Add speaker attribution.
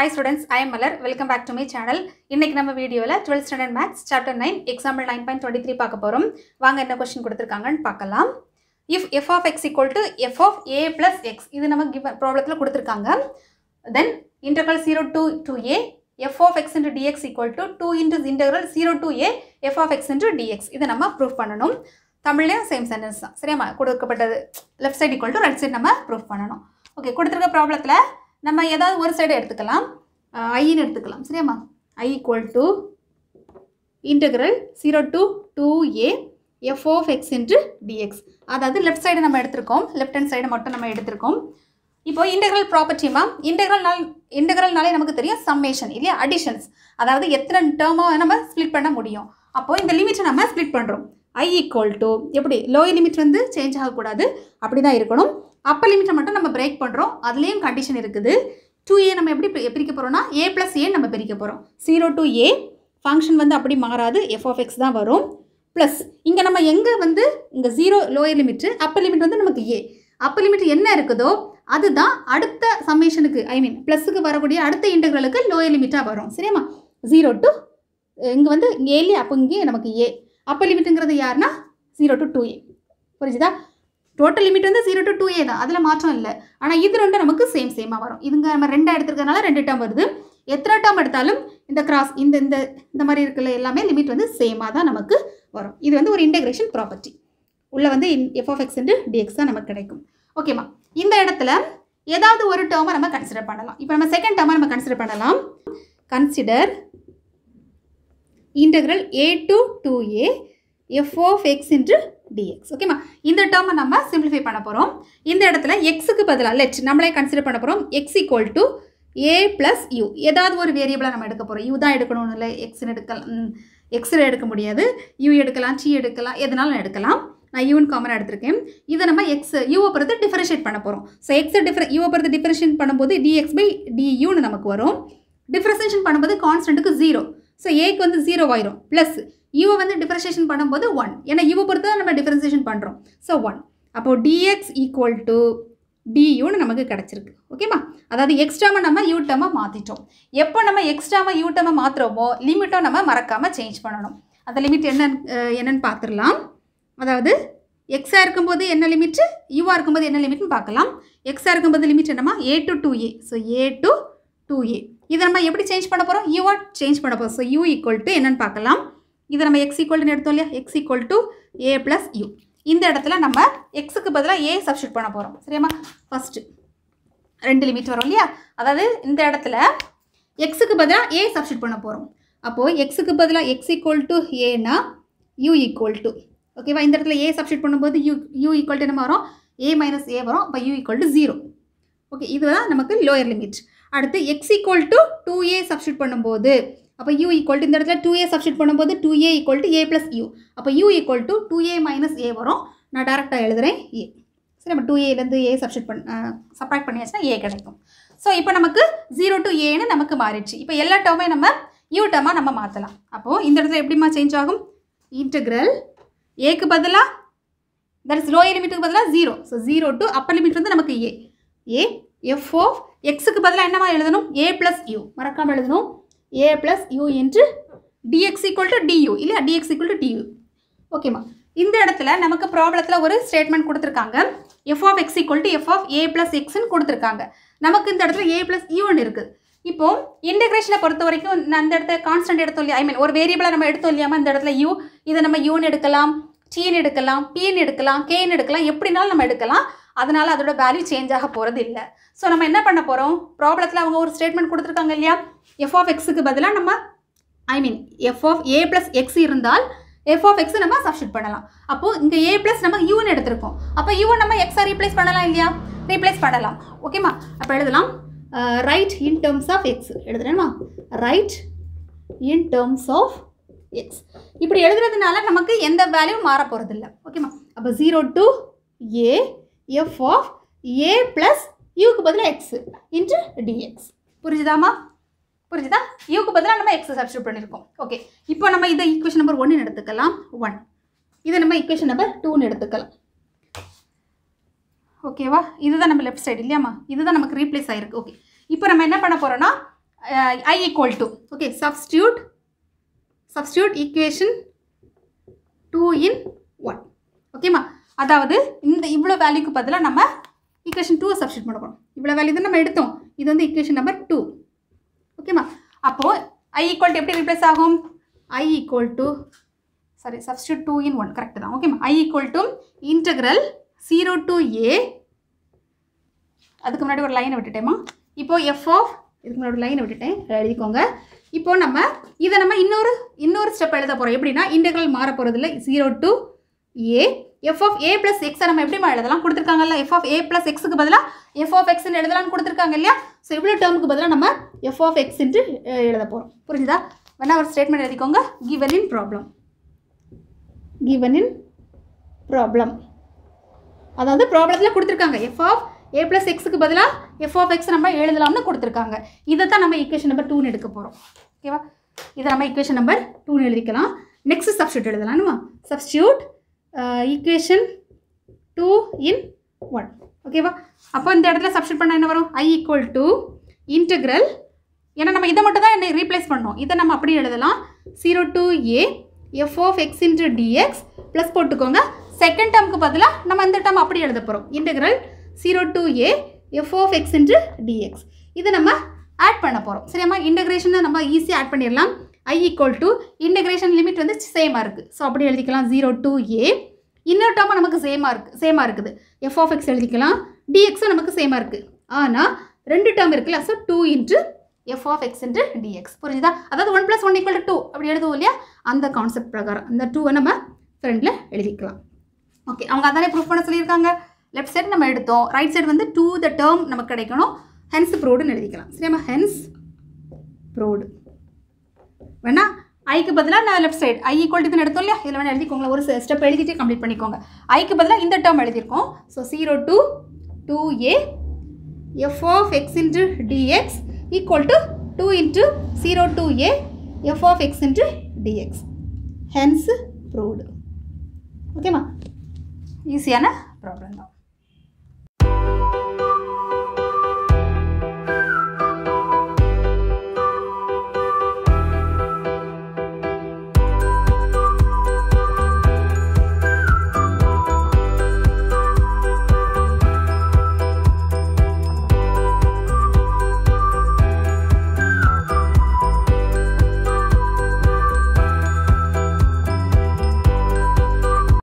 Speaker 1: hi students I am Malar welcome back to my channel இன்னைக்கு நம்ம வீடியோவில் twelfth standard maths chapter nine example nine point twenty three பார்க்க போகிறோம் வாங்க என்ன கொஸ்டின் கொடுத்துருக்காங்கன்னு பார்க்கலாம் if f of x equal to f of a plus x இது நம்ம கிவ் ப்ராப்ளத்தில் கொடுத்துருக்காங்க then integral zero to two a f of x into dx equal to two into integral zero to a f of x into dx இதை நம்ம proof பண்ணணும் தமிழ்லேயும் same sentence தான் சரியாம்மா கொடுக்கப்பட்டது left side equal to right side நம்ம proof பண்ணணும் okay கொடுத்துருக்க ப்ராப்ளத்தில் நம்ம ஏதாவது ஒரு சைடு எடுத்துக்கலாம் ஐன்னு எடுத்துக்கலாம் சரியாம்மா I equal to integral zero to two a f of x into dx அதாவது லெஃப்ட் சைடு நம்ம எடுத்திருக்கோம் லெஃப்ட் ஹேண்ட் சைடு மட்டும் நம்ம எடுத்திருக்கோம் இப்போ இன்டெக்ரல் ப்ராப்பர்ட்டிமா இன்டெக்ரல்னால் இன்டெக்ரல்னாலே நமக்கு தெரியும் சம்மேஷன் இல்லையா அடிஷன்ஸ் அதாவது எத்தனை டேர்மாக நம்ம ஸ்ப்ளிட் பண்ண முடியும் அப்போது இந்த லிமிட்டை நம்ம ஸ்ப்ளிட் பண்ணுறோம் ஐ ஈக்குவல் டு எப்படி லோயர் லிமிட் வந்து சேஞ்ச் ஆகக்கூடாது அப்படி தான் இருக்கணும் அப்பர் லிமிட்டை மட்டும் நம்ம பிரேக் பண்ணுறோம் அதுலேயும் கண்டிஷன் இருக்குது டூ ஏ நம்ம எப்படி பிரி- பிரிக்க போகிறோம்னா ஏ ப்ளஸ் ஏ நம்ம பிரிக்க போகிறோம் ஜீரோ டு ஏ ஃபங்க்ஷன் வந்து அப்படி மாறாது எஃப் ஆஃப் எக்ஸ் தான் வரும் ப்ளஸ் இங்கே நம்ம எங்கே வந்து இங்கே zero lower limit upper limit வந்து நமக்கு ஏ அப்பர் லிமிட் என்ன இருக்குதோ அதுதான் அடுத்த சம்மேஷனுக்கு ஐ மீன் ப்ளஸுக்கு வரக்கூடிய அடுத்த இன்டெக்ரலுக்கு லோயர் லிமிட்டாக வரும் சரியாம்மா ஜீரோ டு இங்கே வந்து ஏலி அப்போ இங்கே நமக்கு ஏ அப்பர் லிமிட்டுங்கிறது யாருன்னா ஜீரோ டு டூ ஏ புரிஞ்சுதா டோட்டல் லிமிட் வந்து ஜீரோ டு டூ ஏ தான் அதில் மாற்றம் இல்லை ஆனால் இது ரெண்டும் நமக்கு சேம் சேமாக வரும் இதுங்க நம்ம ரெண்டாக எடுத்துருக்கறனால ரெண்டு டேர்ம் வருது எத்தனை டேர்ம் எடுத்தாலும் இந்த கிராஸ் இந்த இந்த இந்த மாதிரி இருக்கிற எல்லாமே லிமிட் வந்து சேமாக தான் நமக்கு வரும் இது வந்து ஒரு இன்டெகிரேஷன் ப்ராப்பர்ட்டி உள்ளே வந்து எஃப் ஆஃப் எக்ஸ் டிஎக்ஸ் தான் நமக்கு கிடைக்கும் ஓகேம்மா இந்த இடத்துல ஏதாவது ஒரு டேர்மை நம்ம கன்சிடர் பண்ணலாம் இப்போ நம்ம செகண்ட் டேர்மை நம்ம கன்சிடர் பண்ணலாம் consider integral a to two a f of x into dx ஓகேம்மா இந்த டேர்மை நம்ம சிம்பிளிஃபை பண்ண போகிறோம் இந்த இடத்துல எக்ஸுக்கு பதிலாக லெட் நம்மளே கன்சிடர் பண்ண போகிறோம் x equal to a plus u ஏதாவது ஒரு வேரியபிளாக நம்ம எடுக்க போகிறோம் யூ தான் எடுக்கணும்னு இல்லை எக்ஸ்னு எடுக்கலாம் எக்ஸில் எடுக்க முடியாது யூ எடுக்கலாம் சி எடுக்கலாம் எதுனாலும் எடுக்கலாம் நான் யூன் காமனாக எடுத்திருக்கேன் இதை நம்ம எக்ஸ் யூவை பொறுத்து டிஃபரன்ஷியேட் பண்ண போகிறோம் ஸோ எக்ஸை டிஃபர் யூவை பொறுத்து டிஃபரன்ஷியேட் பண்ணும்போது டிஎக்ஸ் பை டியூன்னு நமக்கு வரும் டிஃபரன்ஷியேஷன் பண்ணும்போது கான்ஸ்டன்ட்டுக்கு ஜீரோ ஸோ ஏக்கு வந்து ஜீரோ ஆயிரும் ப்ளஸ் யூவை வந்து டிஃபரன்ஷியேஷன் பண்ணும்போது ஒன் ஏன்னா யூவை பொறுத்து தான் நம்ம டிஃபரன்ஷியேஷன் பண்ணுறோம் ஸோ ஒன் அப்போது டிஎக்ஸ் ஈக்குவல் டு டியூன்னு நமக்கு கிடச்சிருக்கு ஓகேம்மா அதாவது எக்ஸ்ட்ராமாக நம்ம யூ டேர்மை மாற்றிட்டோம் எப்போ நம்ம எக்ஸ்ட்ராமாக யூ டேர்மை மாற்றுறோமோ லிமிட்டும் நம்ம மறக்காமல் சேஞ்ச் பண்ணணும் அந்த லிமிட் என்ன என்னன்னு பார்த்துடலாம் அதாவது எக்ஸாக இருக்கும்போது என்ன லிமிட்டு யூவாக இருக்கும்போது என்ன லிமிட்னு பார்க்கலாம் எக்ஸாக இருக்கும்போது லிமிட் என்னமா a to two a so a to two a இதை நம்ம எப்படி சேஞ்ச் பண்ண போகிறோம் யூவா சேஞ்ச் பண்ண போகிறோம் ஸோ யூ ஈக்குவல் டு என்னன்னு பார்க்கலாம் இதை நம்ம எக்ஸ் ஈக்குவல்னு எடுத்தோம் இல்லையா x equal to a plus u இந்த இடத்துல நம்ம எக்ஸுக்கு பதிலாக ஏ சப்ஸ்டியூட் பண்ண போகிறோம் சரியாம்மா ஃபஸ்ட்டு ரெண்டு லிமிட் வரும் இல்லையா அதாவது இந்த இடத்துல எக்ஸுக்கு பதிலாக ஏ சப்ஸ்டியூட் பண்ண போகிறோம் அப்போது எக்ஸுக்கு பதிலாக எக்ஸ் ஈக்குவல் டு ஏனா யூ ஈக்குவல் டு ஓகேவா இந்த இடத்துல ஏ சப்ஸ்டியூட் பண்ணும்போது யூ யூ ஈக்குவல் டு என்ன வரும் ஏ மைனஸ் ஏ வரும் அப்போ u equal to zero okay இதுதான் நமக்கு லோயர் லிமிட் அடுத்து x equal to two a substitute பண்ணும்போது அப்போ யூ ஈக்குவல் டு இந்த இடத்துல டூ ஏ சப்ஸ்டியூட் பண்ணும்போது two a equal to a plus u அப்போ u equal to two a minus a வரும் நான் டேரெக்டாக எழுதுகிறேன் ஏ சரி நம்ம டூ ஏலேருந்து ஏ சப்ஸ்டியூட் பண்ண சப்ராக்ட் பண்ணியாச்சுன்னா ஏ கிடைக்கும் ஸோ இப்போ நமக்கு ஜீரோ டு ஏன்னு நமக்கு மாறிடுச்சு இப்போ எல்லா டேர்மையும் நம்ம யூ டேர்மாக நம்ம மாற்றலாம் அப்போது இந்த இடத்துல எப்படிமா சேஞ்ச் ஆகும் இன்டெக்ரல் ஏக்கு பதிலாக தட் இஸ் லோயர் லிமிட்டுக்கு பதிலாக zero so zero to upper limit வந்து நமக்கு ஏ ஏ எஃப் ஆஃப் எக்ஸுக்கு பதிலாக என்னவா எழுதணும் ஏ ப்ளஸ் யூ மறக்காமல் எழுதணும் ஏ ப்ளஸ் யூ என்று டிஎக்ஸ் ஈக்குவல் டு டியூ இல்லையா டிஎக்ஸ் ஈக்குவல் டு டியூ ஓகேம்மா இந்த இடத்துல நமக்கு ப்ராப்ளத்தில் ஒரு ஸ்டேட்மெண்ட் கொடுத்துருக்காங்க f of x equal to f of a plus எக்ஸ்ன்னு கொடுத்துருக்காங்க நமக்கு இந்த இடத்துல ஏ ப்ளஸ் யூன்னு இருக்குது இப்போ இன்டெகிரேஷனை பொறுத்த வரைக்கும் நான் அந்த இடத்துல கான்ஸ்டன்ட் எடுத்தோம் இல்லையா ஐ மீன் ஒரு வேரியபிளை நம்ம எடுத்தோம் இல்லையாமா இந்த இடத்துல யூ இதை நம்ம யூன்னு எடுக்கலாம் டீன்னு எடுக்கலாம் பின்னு எடுக்கலாம் கேன்னு எடுக்கலாம் எப்படினாலும் நம்ம எடுக்கலாம் அதனால அதோட வேல்யூ சேஞ்ச் ஆக போகிறது இல்லை ஸோ நம்ம என்ன பண்ண போகிறோம் ப்ராப்ளத்தில் அவங்க ஒரு ஸ்டேட்மெண்ட் கொடுத்துருக்காங்க இல்லையா எஃப் ஆஃப் எக்ஸுக்கு பதிலாக நம்ம I mean f of a plus x இருந்தால் எஃப் ஆஃப் எக்ஸ் நம்ம சப்ஸ்டியூட் பண்ணலாம் அப்போது இங்கே ஏ ப்ளஸ் நம்ம யூன்னு எடுத்திருக்கோம் அப்போ யூ நம்ம எக்ஸை ரீப்ளேஸ் பண்ணலாம் இல்லையா ரீப்ளேஸ் பண்ணலாம் ஓகேம்மா அப்போ எழுதலாம் right in terms of x எழுதுறேன்மா right in terms of x இப்படி எழுதுறதுனால நமக்கு எந்த வேல்யூவும் மாற போகிறதில்ல ஓகேம்மா அப்போ zero to a f of a plus யூக்கு பதிலாக எக்ஸ் இன்ட்டு டிஎக்ஸ் புரிஞ்சுதாம்மா புரிஞ்சுதா யூக்கு பதிலாக நம்ம எக்ஸ் சப்ஸ்டியூட் பண்ணியிருக்கோம் ஓகே இப்போ நம்ம இதை ஈக்குவேஷன் நம்பர் ஒன்னு எடுத்துக்கலாம் ஒன் இதை நம்ம ஈக்குவேஷன் நம்பர் டூன்னு எடுத்துக்கலாம் ஓகேவா இதுதான் நம்ம லெஃப்ட் சைடு இல்லையாம்மா இதுதான் நமக்கு ரீப்ளேஸ் ஆயிருக்கு ஓகே இப்போ நம்ம என்ன பண்ண போகிறோம்னா I equal to okay substitute substitute equation two in one ஓகேம்மா அதாவது இந்த இவ்வளோ வேல்யூக்கு பதிலாக நம்ம ஈக்குவேஷன் டூவை சப்ஸ்டியூட் பண்ண போகிறோம் இவ்வளோ வேல்யூ தான் நம்ம எடுத்தோம் இது வந்து ஈக்குவேஷன் நம்பர் டூ ஓகேம்மா அப்போது ஐ ஈக்குவல் டு எப்படி ரீப்ளேஸ் ஆகும் I equal to sorry substitute two in one correct தான் ஓகேம்மா I equal to integral zero to a அதுக்கு முன்னாடி ஒரு லைனை விட்டுட்டேம்மா இப்போ எஃப் ஆஃப் இதுக்கு முன்னாடி ஒரு லைனை விட்டுட்டேன் எழுதிக்கோங்க இப்போ நம்ம இதை நம்ம இன்னொரு இன்னொரு ஸ்டெப் எழுத போகிறோம் எப்படின்னா இன்டெக்ரல் மாற போகிறதுல zero to a f of a plus எக்ஸை நம்ம எப்படிமா எழுதலாம் கொடுத்துருக்காங்கல்ல எஃப் ஆஃப் ஏ ப்ளஸ் எக்ஸுக்கு பதிலாக எஃப் ஆஃப் எக்ஸ்ன்னு எழுதலாம்னு கொடுத்துருக்காங்க இல்லையா ஸோ இவ்வளோ டேர்முக்கு பதிலாக நம்ம எஃப் ஆஃப் எக்ஸ்ன்ட்டு எழுத போகிறோம் புரிஞ்சுதா வேணா ஒரு ஸ்டேட்மெண்ட் எழுதிக்கோங்க given in problem given in problem அதாவது ப்ராப்ளத்தில் கொடுத்துருக்காங்க எஃப் ஆஃப் ஏ ப்ளஸ் எக்ஸுக்கு பதிலாக எஃப் ஆஃப் எக்ஸ் நம்ம எழுதலாம்னு கொடுத்துருக்காங்க இதை தான் நம்ம ஈக்குவேஷன் நம்பர் டூன்னு எடுக்க போகிறோம் ஓகேவா இதை நம்ம ஈக்குவேஷன் நம்பர் டூன்னு எழுதிக்கலாம் நெக்ஸ்ட் சப்ஸ்டியூட் எழுதலாம்னுமா substitute equation two in one ஓகேவா அப்போ இந்த இடத்துல சப்ஸ்டியூட் பண்ணால் என்ன வரும் ஐ ஈக்குவல் டு இன்டெக்ரல் ஏன்னா நம்ம இதை மட்டும் தான் என்ன ரீப்ளேஸ் பண்ணோம் இதை நம்ம அப்படி எழுதலாம் zero to a f of x into dx plus போட்டுக்கோங்க செகண்ட் டேர்முக்கு பதிலாக நம்ம இந்த டேர்ம் அப்படி எழுத போகிறோம் integral zero to a f of x into dx இது நம்ம ஆட் பண்ண போகிறோம் சரியாம்மா இன்டெகிரேஷனை நம்ம ஈஸியாக ஆட் பண்ணிடலாம் I equal to integration limit வந்து சேமாக இருக்குது ஸோ அப்படி எழுதிக்கலாம் ஜீரோ டு ஏ இன்னொரு டேர்மும் நமக்கு சேமாக இருக்குது சேமாக இருக்குது எஃப் ஆஃப் எக்ஸ் எழுதிக்கலாம் டிஎக்ஸும் நமக்கு சேமாக இருக்குது ஆனால் ரெண்டு டேர்ம் இருக்குல்ல so two into f of x into dx புரிஞ்சுதா அதாவது one plus one equal two அப்படி எழுதுவோம் இல்லையா அந்த கான்செப்ட் பிரகாரம் அந்த டூவை நம்ம ஃப்ரெண்டில் எழுதிக்கலாம் ஓகே அவங்க அதானே ப்ரூஃப் பண்ண சொல்லியிருக்காங்க லெஃப்ட் சைடு நம்ம எடுத்தோம் ரைட் சைடு வந்து டூ த டேர்ம் நமக்கு கிடைக்கணும் ஹென்ஸ் ப்ரோடுன்னு எழுதிக்கலாம் சரியாம்மா ஹென்ஸ் ப்ரோடு வேணா ஐக்கு பதிலாக நான் left side I equal to எடுத்தோம் இல்லையா இதில் வேணா எழுதிக்கோங்க ஒரு ஸ்டெப் எழுதிட்டு கம்ப்ளீட் பண்ணிக்கோங்க ஐக்கு பதிலாக இந்த டேர்ம் எழுதியிருக்கோம் so zero to two a f of x into dx equal to two into zero to a f of x into dx hence proved ஓகேம்மா ஈஸியான ப்ராப்ளம் தான்